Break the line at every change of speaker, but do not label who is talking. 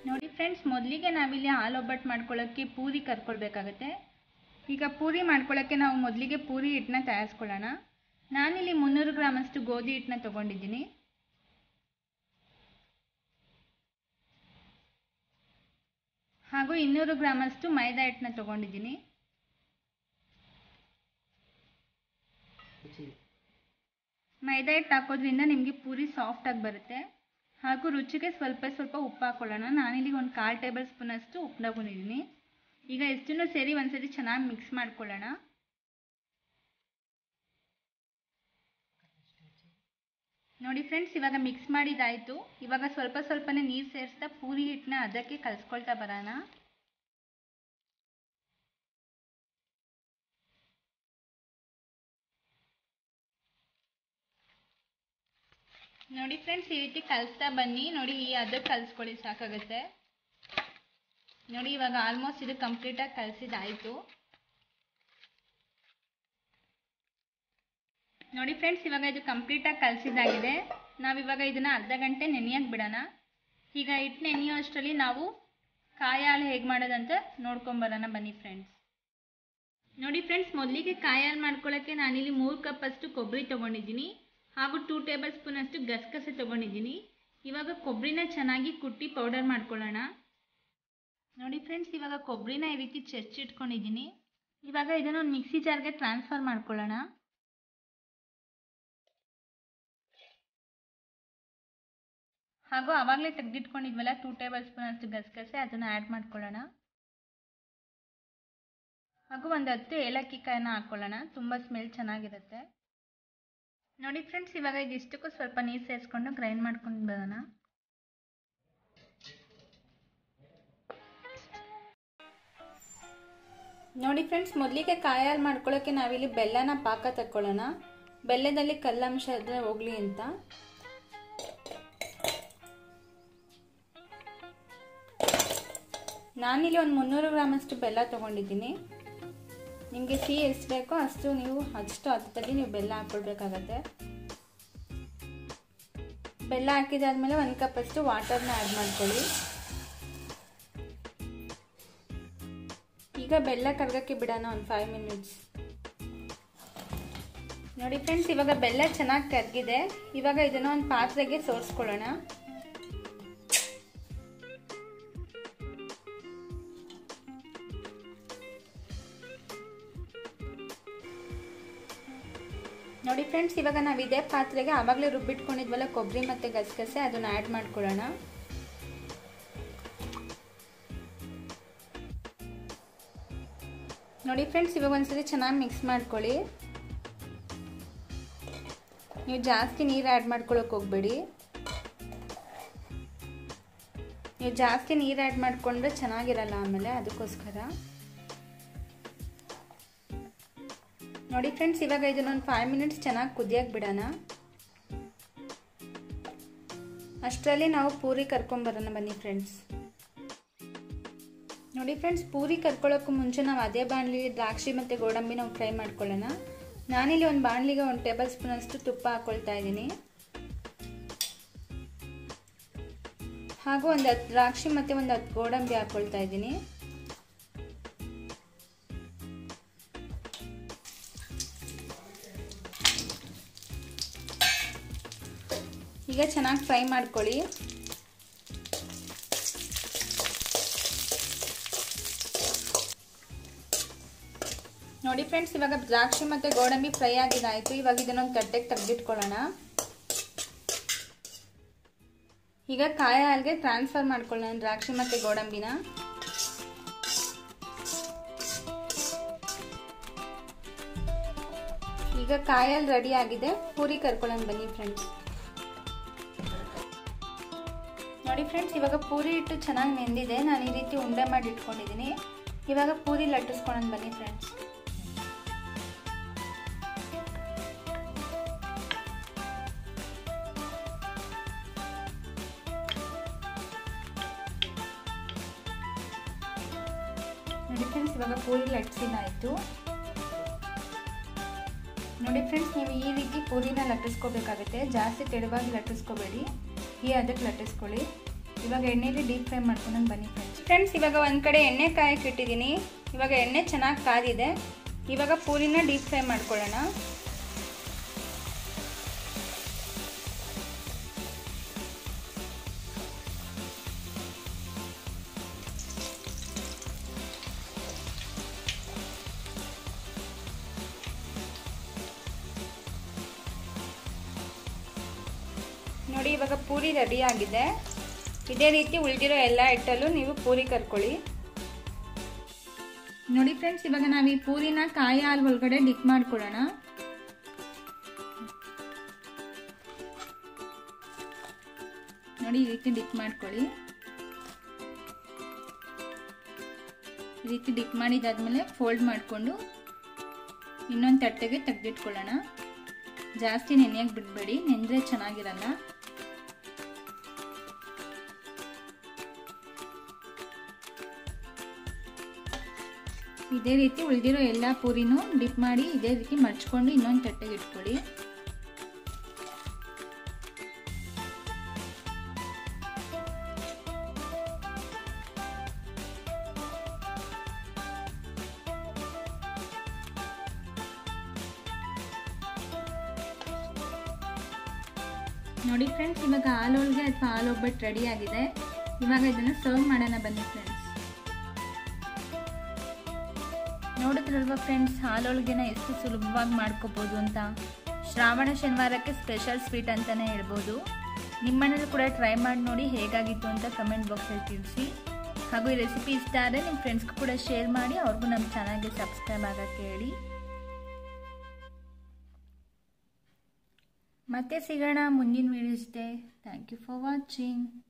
ನೋಡಿ ಫ್ರೆಂಡ್ಸ್ ಮೊದಲಿಗೆ ನಾವಿಲ್ಲಿ ಹಾಲು ಒಬ್ಬಟ್ಟು ಮಾಡ್ಕೊಳ್ಳೋಕ್ಕೆ ಪೂರಿ ಕರ್ಕೊಳ್ಬೇಕಾಗತ್ತೆ ಈಗ ಪೂರಿ ಮಾಡ್ಕೊಳ್ಳೋಕ್ಕೆ ನಾವು ಮೊದಲಿಗೆ ಪೂರಿ ಹಿಟ್ಟನ್ನ ತಯಾರಿಸ್ಕೊಳ್ಳೋಣ ನಾನಿಲ್ಲಿ ಮುನ್ನೂರು ಗ್ರಾಮಷ್ಟು ಗೋಧಿ ಹಿಟ್ಟನ್ನ ತೊಗೊಂಡಿದ್ದೀನಿ ಹಾಗೂ ಇನ್ನೂರು ಗ್ರಾಮಷ್ಟು ಮೈದಾ ಹಿಟ್ಟನ್ನ ತೊಗೊಂಡಿದ್ದೀನಿ ಮೈದಾ ಹಿಟ್ಟು ಹಾಕೋದ್ರಿಂದ ನಿಮಗೆ ಪೂರಿ ಸಾಫ್ಟಾಗಿ ಬರುತ್ತೆ ಹಾಗೂ ರುಚಿಗೆ ಸ್ವಲ್ಪ ಸ್ವಲ್ಪ ಉಪ್ಪು ಹಾಕ್ಕೊಳ್ಳೋಣ ನಾನಿಲ್ಲಿ ಒಂದು ಕಾಲು ಟೇಬಲ್ ಸ್ಪೂನಷ್ಟು ಉಪ್ಪು ತಗೊಂಡಿದ್ದೀನಿ ಈಗ ಎಷ್ಟನ್ನು ಸೇರಿ ಒಂದ್ಸತಿ ಚೆನ್ನಾಗಿ ಮಿಕ್ಸ್ ಮಾಡ್ಕೊಳ್ಳೋಣ ನೋಡಿ ಫ್ರೆಂಡ್ಸ್ ಇವಾಗ ಮಿಕ್ಸ್ ಮಾಡಿದಾಯಿತು ಇವಾಗ ಸ್ವಲ್ಪ ಸ್ವಲ್ಪನೇ ನೀರು ಸೇರಿಸ್ತಾ ಪೂರಿ ಹಿಟ್ಟನ್ನ ಅದಕ್ಕೆ ಕಲಿಸ್ಕೊಳ್ತಾ ಬರೋಣ ನೋಡಿ ಫ್ರೆಂಡ್ಸ್ ಈ ರೀತಿ ಕಲಿಸ್ತಾ ಬನ್ನಿ ನೋಡಿ ಈ ಅದಕ್ಕೆ ಕಲಿಸ್ಕೊಳ್ಳಿ ಸಾಕಾಗುತ್ತೆ ನೋಡಿ ಇವಾಗ ಆಲ್ಮೋಸ್ಟ್ ಇದು ಕಂಪ್ಲೀಟಾಗಿ ಕಲಿಸಿದಾಯಿತು ನೋಡಿ ಫ್ರೆಂಡ್ಸ್ ಇವಾಗ ಇದು ಕಂಪ್ಲೀಟಾಗಿ ಕಲಿಸಿದಾಗಿದೆ ನಾವಿವಾಗ ಇದನ್ನು ಅರ್ಧ ಗಂಟೆ ನೆನೆಯಕ್ಕೆ ಬಿಡೋಣ ಈಗ ಹಿಟ್ಟು ನೆನೆಯೋ ಅಷ್ಟರಲ್ಲಿ ನಾವು ಕಾಯಿ ಹಾಲು ಹೇಗೆ ಮಾಡೋದಂತ ನೋಡ್ಕೊಂಬರೋಣ ಬನ್ನಿ ಫ್ರೆಂಡ್ಸ್ ನೋಡಿ ಫ್ರೆಂಡ್ಸ್ ಮೊದಲಿಗೆ ಕಾಯಿ ಹಾಲು ಮಾಡ್ಕೊಳ್ಳೋಕ್ಕೆ ನಾನಿಲ್ಲಿ ಮೂರು ಕಪ್ ಅಷ್ಟು ಕೊಬ್ಬರಿ ತೊಗೊಂಡಿದ್ದೀನಿ ಹಾಗೂ ಟೂ ಟೇಬಲ್ ಸ್ಪೂನ್ ಅಷ್ಟು ಗಸಗಸೆ ತೊಗೊಂಡಿದ್ದೀನಿ ಇವಾಗ ಕೊಬ್ಬರಿನ ಚೆನ್ನಾಗಿ ಕುಟ್ಟಿ ಪೌಡರ್ ಮಾಡ್ಕೊಳ್ಳೋಣ ನೋಡಿ ಫ್ರೆಂಡ್ಸ್ ಇವಾಗ ಕೊಬ್ಬರಿನ ಈ ರೀತಿ ಚೆಚ್ಚಿಟ್ಕೊಂಡಿದ್ದೀನಿ ಇವಾಗ ಇದನ್ನು ಒಂದು ಮಿಕ್ಸಿ ಜಾರ್ಗೆ ಟ್ರಾನ್ಸ್ಫರ್ ಮಾಡ್ಕೊಳ್ಳೋಣ ಹಾಗೂ ಆವಾಗಲೇ ತೆಗೆದಿಟ್ಕೊಂಡಿದ್ವಲ್ಲ ಟೂ ಟೇಬಲ್ ಸ್ಪೂನ್ ಅಷ್ಟು ಗಸಗಸೆ ಅದನ್ನು ಆ್ಯಡ್ ಮಾಡ್ಕೊಳ್ಳೋಣ ಹಾಗೂ ಒಂದು ಹತ್ತು ಏಲಕ್ಕಿ ಕಾಯಿನ ಹಾಕ್ಕೊಳ್ಳೋಣ ತುಂಬ ಸ್ಮೆಲ್ ಚೆನ್ನಾಗಿರುತ್ತೆ ನೋಡಿ ಫ್ರೆಂಡ್ಸ್ ಇವಾಗ ಇದಿಷ್ಟಕ್ಕೂ ಸ್ವಲ್ಪ ನೀರು ಸೇರಿಸ್ಕೊಂಡು ಗ್ರೈಂಡ್ ಮಾಡ್ಕೊಂಡು ಬರೋಣ ನೋಡಿ ಫ್ರೆಂಡ್ಸ್ ಮೊದಲಿಗೆ ಕಾಯಿ ಹಾಲು ಮಾಡ್ಕೊಳ್ಳೋಕ್ಕೆ ನಾವಿಲ್ಲಿ ಬೆಲ್ಲನ ಪಾಕ ತಕ್ಕೊಳ್ಳೋಣ ಬೆಲ್ಲದಲ್ಲಿ ಕಲ್ಲಂಶ ಇದ್ರೆ ಹೋಗಲಿ ಅಂತ ನಾನಿಲ್ಲಿ ಒಂದು ಮುನ್ನೂರು ಗ್ರಾಮಷ್ಟು ಬೆಲ್ಲ ತೊಗೊಂಡಿದ್ದೀನಿ ನಿಮಗೆ ಸಿಹಿ ಎಷ್ಟು ಬೇಕೋ ಅಷ್ಟು ನೀವು ಅಷ್ಟು ಹತ್ತದಲ್ಲಿ ನೀವು ಬೆಲ್ಲ ಹಾಕ್ಕೊಳ್ಬೇಕಾಗತ್ತೆ ಬೆಲ್ಲ ಹಾಕಿದಾದ್ಮೇಲೆ ಒಂದು ಕಪ್ ಅಷ್ಟು ವಾಟರ್ನ ಆ್ಯಡ್ ಮಾಡ್ಕೊಳ್ಳಿ ಈಗ ಬೆಲ್ಲ ಕರಗಕ್ಕೆ ಬಿಡೋಣ ಒಂದು ಫೈವ್ ಮಿನಿಟ್ಸ್ ನೋಡಿ ಫ್ರೆಂಡ್ಸ್ ಇವಾಗ ಬೆಲ್ಲ ಚೆನ್ನಾಗಿ ಕರಗಿದೆ ಇವಾಗ ಇದನ್ನು ಒಂದು ಪಾತ್ರೆಗೆ ಸೋರಿಸ್ಕೊಳ್ಳೋಣ ನೋಡಿ ಫ್ರೆಂಡ್ಸ್ ಇವಾಗ ನಾವು ಇದೇ ಪಾತ್ರೆಗೆ ಆವಾಗಲೇ ರುಬ್ಬಿಟ್ಕೊಂಡಿದ್ವಲ್ಲ ಕೊಬ್ಬರಿ ಮತ್ತು ಗಸಗಸೆ ಅದನ್ನು ಆ್ಯಡ್ ಮಾಡ್ಕೊಳ್ಳೋಣ ನೋಡಿ ಫ್ರೆಂಡ್ಸ್ ಇವಾಗ ಒಂದ್ಸರಿ ಚೆನ್ನಾಗಿ ಮಿಕ್ಸ್ ಮಾಡ್ಕೊಳ್ಳಿ ನೀವು ಜಾಸ್ತಿ ನೀರು ಆ್ಯಡ್ ಮಾಡ್ಕೊಳ್ಳೋಕೆ ಹೋಗಬೇಡಿ ನೀವು ಜಾಸ್ತಿ ನೀರು ಆ್ಯಡ್ ಮಾಡಿಕೊಂಡ್ರೆ ಚೆನ್ನಾಗಿರಲ್ಲ ಆಮೇಲೆ ಅದಕ್ಕೋಸ್ಕರ ನೋಡಿ ಫ್ರೆಂಡ್ಸ್ ಇವಾಗ ಇದನ್ನೊಂದು ಫೈವ್ ಮಿನಿಟ್ಸ್ ಚೆನ್ನಾಗಿ ಕುದಿಯಕ್ಕೆ ಬಿಡೋಣ ಅಷ್ಟರಲ್ಲಿ ನಾವು ಪೂರಿ ಕರ್ಕೊಂಬರೋಣ ಬನ್ನಿ ಫ್ರೆಂಡ್ಸ್ ನೋಡಿ ಫ್ರೆಂಡ್ಸ್ ಪೂರಿ ಕರ್ಕೊಳ್ಳೋಕ್ಕೂ ಮುಂಚೆ ನಾವು ಅದೇ ಬಾಣಲಿ ದ್ರಾಕ್ಷಿ ಮತ್ತು ಗೋಡಂಬಿ ನಾವು ಫ್ರೈ ಮಾಡ್ಕೊಳ್ಳೋಣ ನಾನಿಲ್ಲಿ ಒಂದು ಬಾಣಲಿಗೆ ಒಂದು ಟೇಬಲ್ ಸ್ಪೂನ್ ಅಷ್ಟು ತುಪ್ಪ ಹಾಕ್ಕೊಳ್ತಾ ಇದ್ದೀನಿ ಹಾಗೂ ಒಂದು ಹತ್ತು ದ್ರಾಕ್ಷಿ ಮತ್ತು ಒಂದು ಹತ್ತು ಗೋಡಂಬಿ ಹಾಕ್ಕೊಳ್ತಾ ಇದ್ದೀನಿ ಈಗ ಚೆನ್ನಾಗಿ ಫ್ರೈ ಮಾಡ್ಕೊಳ್ಳಿ ನೋಡಿ ಫ್ರೆಂಡ್ಸ್ ಇವಾಗ ದ್ರಾಕ್ಷಿ ಮತ್ತು ಗೋಡಂಬಿ ಫ್ರೈ ಆಗಿದಾಯಿತು ಇವಾಗ ಇದನ್ನೊಂದು ತಟ್ಟೆಗೆ ತೆಗೆದಿಟ್ಕೊಳ್ಳೋಣ ಈಗ ಕಾಯಿ ಹಾಲ್ಗೆ ಟ್ರಾನ್ಸ್ಫರ್ ಮಾಡ್ಕೊಳ್ಳೋಣ ದ್ರಾಕ್ಷಿ ಮತ್ತು ಗೋಡಂಬಿನ ಈಗ ಕಾಯಿ ಹಾಲು ರೆಡಿ ಆಗಿದೆ ಪೂರಿ ಕರ್ಕೊಳ್ಳೋಣ ಬನ್ನಿ ಫ್ರೆಂಡ್ಸ್ ನೋಡಿ ಫ್ರೆಂಡ್ಸ್ ಇವಾಗ ಪೂರಿ ಹಿಟ್ಟು ಚೆನ್ನಾಗಿ ನೆಂದಿದೆ ನಾನು ಈ ರೀತಿ ಉಂಡೆ ಮಾಡಿ ಇಟ್ಕೊಂಡಿದ್ದೀನಿ ಇವಾಗ ಪೂರಿ ಲಟ್ಟಿಸ್ಕೊಳ್ಳೋಣ ಬನ್ನಿ ಫ್ರೆಂಡ್ಸ್ ನೋಡಿ ಫ್ರೆಂಡ್ಸ್ ಇವಾಗ ಪೂರಿ ಲಟ್ಟಿಸಿದಾಯಿತು ನೋಡಿ ಫ್ರೆಂಡ್ಸ್ ನೀವು ಈ ರೀತಿ ಪೂರಿನ ಲಟ್ಟಿಸ್ಕೋಬೇಕಾಗುತ್ತೆ ಜಾಸ್ತಿ ತೆಳುವಾಗಿ ಲಟ್ಟಿಸ್ಕೋಬೇಡಿ ಈ ಅದಕ್ಕೆ ಲಟ್ಟಿಸ್ಕೊಳ್ಳಿ ಇವಾಗ ಎಣ್ಣೆಲಿ ಡೀಪ್ ಫ್ರೈ ಮಾಡ್ಕೊಂಡಂಗೆ ಬನ್ನಿ ಫ್ರೆಂಡ್ಸ್ ಫ್ರೆಂಡ್ಸ್ ಇವಾಗ ಒಂದು ಕಡೆ ಎಣ್ಣೆ ಕಾಯಕ್ಕೆ ಇಟ್ಟಿದ್ದೀನಿ ಇವಾಗ ಎಣ್ಣೆ ಚೆನ್ನಾಗಿ ಕಾದಿದೆ ಇವಾಗ ಪೂರಿನ ಡೀಪ್ ಫ್ರೈ ಮಾಡ್ಕೊಳ್ಳೋಣ ನೋಡಿ ಇವಾಗ ಪೂರಿ ರೆಡಿ ಆಗಿದೆ ಇದೇ ರೀತಿ ಉಳಿದಿರೋ ಎಲ್ಲ ಹಿಟ್ಟಲ್ಲೂ ನೀವು ಪೂರಿ ಕರ್ಕೊಳ್ಳಿ ನೋಡಿ ಫ್ರೆಂಡ್ಸ್ ಇವಾಗ ನಾವು ಈ ಪೂರಿನ ಕಾಯಿ ಹಾಲು ಒಳಗಡೆ ಡಿಪ್ ಮಾಡ್ಕೊಳ್ಳೋಣ ನೋಡಿ ಈ ರೀತಿ ಡಿಪ್ ಮಾಡ್ಕೊಳ್ಳಿ ಈ ರೀತಿ ಡಿಪ್ ಮಾಡಿದಾದ್ಮೇಲೆ ಫೋಲ್ಡ್ ಮಾಡಿಕೊಂಡು ಇನ್ನೊಂದು ತಟ್ಟೆಗೆ ತೆಗೆದಿಟ್ಕೊಳ್ಳೋಣ ಜಾಸ್ತಿ ನೆನೆಯಕ್ಕೆ ಬಿಡಬೇಡಿ ನೆಂದರೆ ಚೆನ್ನಾಗಿರಲ್ಲ ಇದೇ ರೀತಿ ಉಳಿದಿರೋ ಎಲ್ಲ ಪೂರಿನೂ ಡಿಪ್ ಮಾಡಿ ಇದೇ ರೀತಿ ಮಡ್ಚ್ಕೊಂಡು ಇನ್ನೊಂದು ತಟ್ಟೆಗೆ ಇಟ್ಕೊಳ್ಳಿ ನೋಡಿ ಫ್ರೆಂಡ್ಸ್ ಇವಾಗ ಹಾಲೋಳ್ಗೆ ಅಥವಾ ಹಾಲು ಒಬ್ಬಟ್ಟು ರೆಡಿ ಆಗಿದೆ ಇವಾಗ ಇದನ್ನು ಸರ್ವ್ ಮಾಡೋಣ ಬನ್ನಿ ಫ್ರೆಂಡ್ಸ್ ನೋಡಿದ್ರಲ್ವಾ ಫ್ರೆಂಡ್ಸ್ ಹಾಲೋಳ್ಗೆನ ಎಷ್ಟು ಸುಲಭವಾಗಿ ಮಾಡ್ಕೋಬೋದು ಅಂತ ಶ್ರಾವಣ ಶನಿವಾರಕ್ಕೆ ಸ್ಪೆಷಲ್ ಸ್ವೀಟ್ ಅಂತಲೇ ಹೇಳ್ಬೋದು ನಿಮ್ಮನೇಲಿ ಕೂಡ ಟ್ರೈ ಮಾಡಿ ನೋಡಿ ಹೇಗಾಗಿತ್ತು ಅಂತ ಕಮೆಂಟ್ ಬಾಕ್ಸಲ್ಲಿ ತಿಳಿಸಿ ಹಾಗೂ ಈ ರೆಸಿಪಿ ಇಷ್ಟ ಆದರೆ ನಿಮ್ಮ ಫ್ರೆಂಡ್ಸ್ಗೂ ಕೂಡ ಶೇರ್ ಮಾಡಿ ಅವ್ರಿಗೂ ನಮ್ಮ ಚಾನಲ್ಗೆ ಸಬ್ಸ್ಕ್ರೈಬ್ ಆಗೋಕ್ಕೆ ಹೇಳಿ ಮತ್ತೆ ಸಿಗೋಣ ಮುಂದಿನ ವೀಡಿಯೋಸ್ ಇದೆ ಥ್ಯಾಂಕ್ ಯು ಫಾರ್ ವಾಚಿಂಗ್